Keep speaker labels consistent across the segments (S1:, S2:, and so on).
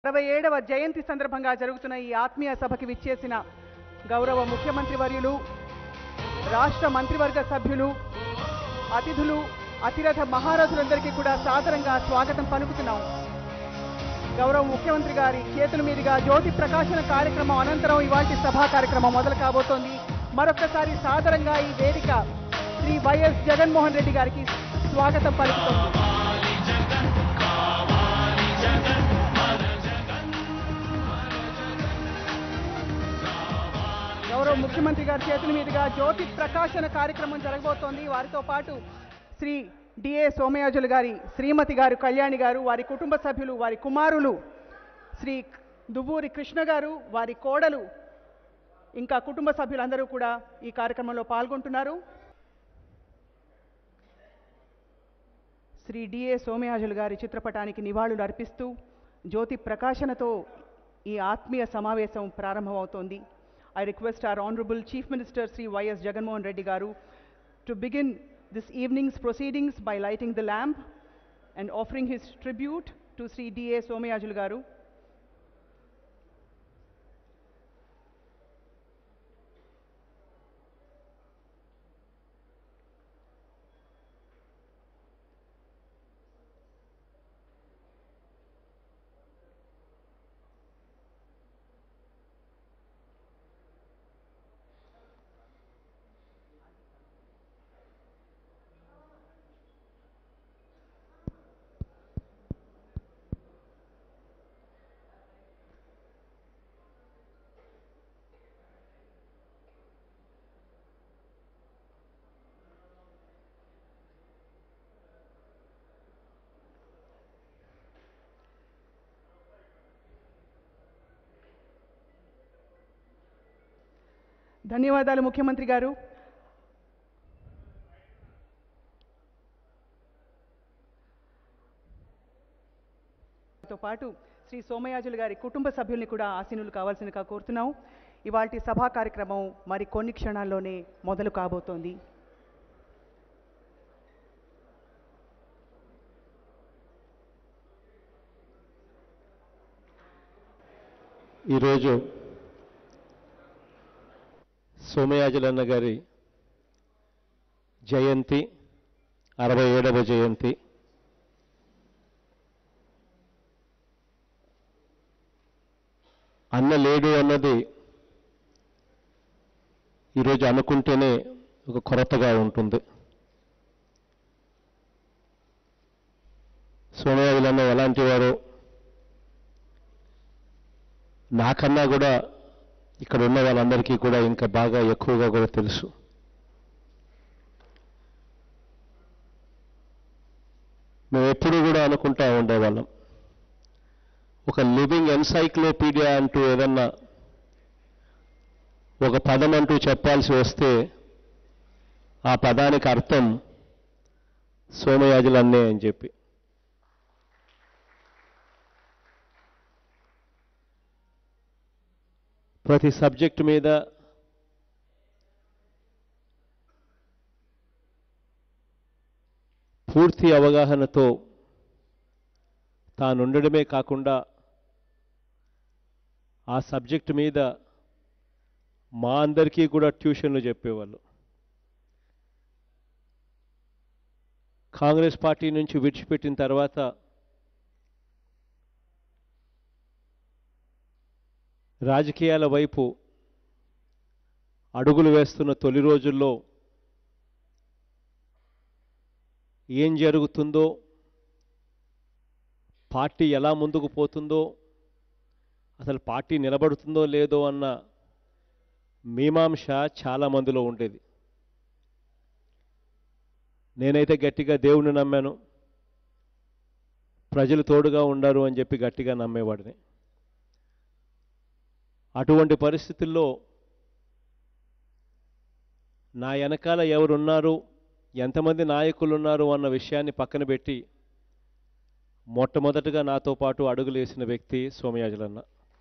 S1: అరవై ఏడవ జయంతి సందర్భంగా జరుగుతున్న ఈ ఆత్మీయ సభకి విచ్చేసిన గౌరవ ముఖ్యమంత్రి వర్యులు రాష్ట్ర మంత్రివర్గ సభ్యులు అతిథులు అతిరథ మహారథులందరికీ కూడా సాదరంగా స్వాగతం పలుకుతున్నాం గౌరవ ముఖ్యమంత్రి గారి చేతుల మీదుగా జ్యోతి ప్రకాశన కార్యక్రమం అనంతరం ఇవాటి సభా కార్యక్రమం మొదలు కాబోతోంది మరొక్కసారి సాదరంగా ఈ వేదిక శ్రీ వైఎస్ జగన్మోహన్ రెడ్డి గారికి స్వాగతం పలుకుతోంది గౌరవ ముఖ్యమంత్రి గారి చేతుల మీదుగా జ్యోతి ప్రకాశన కార్యక్రమం జరగబోతోంది వారితో పాటు శ్రీ డిఏ సోమయాజులు గారి శ్రీమతి గారు కళ్యాణి గారు వారి కుటుంబ సభ్యులు వారి కుమారులు శ్రీ దువ్వూరి కృష్ణ గారు వారి కోడలు ఇంకా కుటుంబ సభ్యులందరూ కూడా ఈ కార్యక్రమంలో పాల్గొంటున్నారు శ్రీ డిఏ సోమయాజులు గారి చిత్రపటానికి నివాళులు అర్పిస్తూ జ్యోతి ప్రకాశనతో ఈ ఆత్మీయ సమావేశం ప్రారంభమవుతోంది I request our honourable chief minister Shri YS Jaganmohan Reddy garu to begin this evening's proceedings by lighting the lamp and offering his tribute to Shri DA Somayajulu garu ధన్యవాదాలు ముఖ్యమంత్రి గారు తో పాటు శ్రీ సోమయాజులు గారి కుటుంబ సభ్యుల్ని కూడా ఆసీనులు కావాల్సిందిగా కోరుతున్నాం ఇవాల్టి సభా కార్యక్రమం మరి కొన్ని క్షణాల్లోనే మొదలు కాబోతోంది
S2: ఈరోజు సోమయాజులన్న గారి జయంతి అరవై ఏడవ జయంతి అన్న లేడు అన్నది ఈరోజు అనుకుంటేనే ఒక కొరతగా ఉంటుంది సోమయాజులన్న ఎలాంటి వారు నాకన్నా కూడా ఇక్కడ ఉన్న వాళ్ళందరికీ కూడా ఇంకా బాగా ఎక్కువగా కూడా తెలుసు మేము ఎప్పుడు కూడా అనుకుంటా ఉండేవాళ్ళం ఒక లివింగ్ ఎన్సైక్లోపీడియా అంటూ ఏదన్నా ఒక పదం అంటూ చెప్పాల్సి వస్తే ఆ పదానికి అర్థం సోమయాజులన్నే అని చెప్పి ప్రతి సబ్జెక్టు మీద పూర్తి అవగాహనతో తానుండడమే కాకుండా ఆ సబ్జెక్టు మీద మా అందరికీ కూడా ట్యూషన్లు చెప్పేవాళ్ళు కాంగ్రెస్ పార్టీ నుంచి విడిచిపెట్టిన తర్వాత రాజకీయాల వైపు అడుగులు వేస్తున్న తొలి రోజుల్లో ఏం జరుగుతుందో పార్టీ ఎలా ముందుకు పోతుందో అసలు పార్టీ నిలబడుతుందో లేదో అన్న మీమాంస చాలా మందిలో ఉండేది నేనైతే గట్టిగా దేవుణ్ణి నమ్మాను ప్రజలు తోడుగా ఉండరు అని చెప్పి గట్టిగా నమ్మేవాడిని అటువంటి పరిస్థితుల్లో నా వెనకాల ఎవరున్నారు ఎంతమంది నాయకులు ఉన్నారు అన్న విషయాన్ని పక్కన పెట్టి మొట్టమొదటగా నాతో పాటు అడుగులేసిన వ్యక్తి సోమయాజులన్న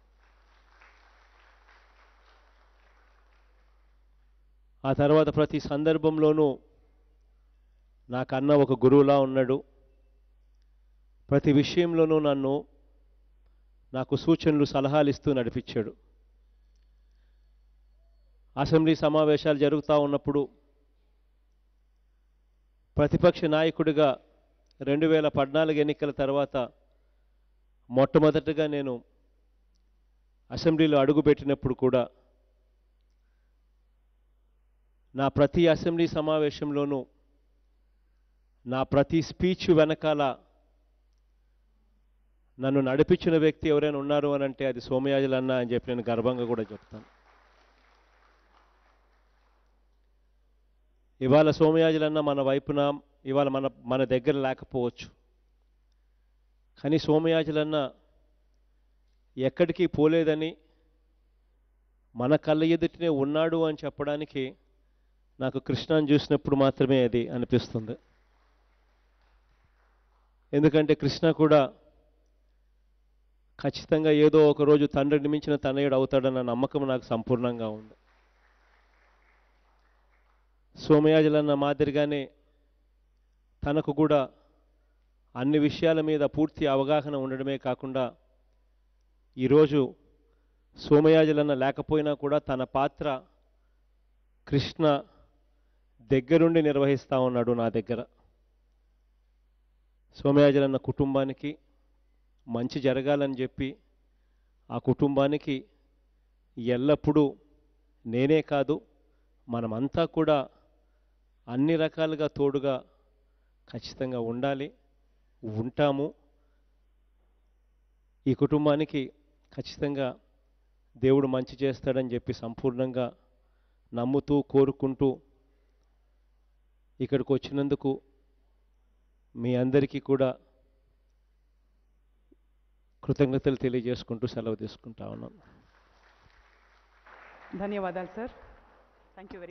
S2: ఆ తర్వాత ప్రతి సందర్భంలోనూ నాకన్న ఒక గురువులా ఉన్నాడు ప్రతి విషయంలోనూ నన్ను నాకు సూచనలు సలహాలు ఇస్తూ నడిపించాడు అసెంబ్లీ సమావేశాలు జరుగుతూ ఉన్నప్పుడు ప్రతిపక్ష నాయకుడిగా రెండు వేల పద్నాలుగు ఎన్నికల తర్వాత మొట్టమొదటగా నేను అసెంబ్లీలో అడుగుపెట్టినప్పుడు కూడా నా ప్రతి అసెంబ్లీ సమావేశంలోనూ నా ప్రతి స్పీచ్ వెనకాల నన్ను నడిపించిన వ్యక్తి ఎవరైనా ఉన్నారు అని అంటే అది సోమయాజులు అన్న అని చెప్పి నేను గర్వంగా కూడా చెప్తాను ఇవాళ సోమయాజులన్న మన వైపున ఇవాళ మన మన దగ్గర లేకపోవచ్చు కానీ సోమయాజులన్న ఎక్కడికి పోలేదని మన కళ్ళ ఎదుటినే ఉన్నాడు అని చెప్పడానికి నాకు కృష్ణను చూసినప్పుడు మాత్రమే అది అనిపిస్తుంది ఎందుకంటే కృష్ణ కూడా ఖచ్చితంగా ఏదో ఒక రోజు తండ్రిని మించిన తనయుడు అవుతాడన్న నమ్మకం నాకు సంపూర్ణంగా ఉంది సోమయాజులన్న మాదిరిగానే తనకు కూడా అన్ని విషయాల మీద పూర్తి అవగాహన ఉండడమే కాకుండా ఈరోజు సోమయాజులన్న లేకపోయినా కూడా తన పాత్ర కృష్ణ దగ్గరుండి నిర్వహిస్తూ ఉన్నాడు నా దగ్గర సోమయాజులన్న కుటుంబానికి మంచి జరగాలని చెప్పి ఆ కుటుంబానికి ఎల్లప్పుడూ నేనే కాదు మనమంతా కూడా అన్ని రకాలుగా తోడుగా ఖచ్చితంగా ఉండాలి ఉంటాము ఈ కుటుంబానికి ఖచ్చితంగా దేవుడు మంచి చేస్తాడని చెప్పి సంపూర్ణంగా నమ్ముతూ కోరుకుంటూ ఇక్కడికి వచ్చినందుకు మీ అందరికీ కూడా కృతజ్ఞతలు తెలియజేసుకుంటూ సెలవు తీసుకుంటా ఉన్నాను
S1: ధన్యవాదాలు సార్ థ్యాంక్ యూ వెరీ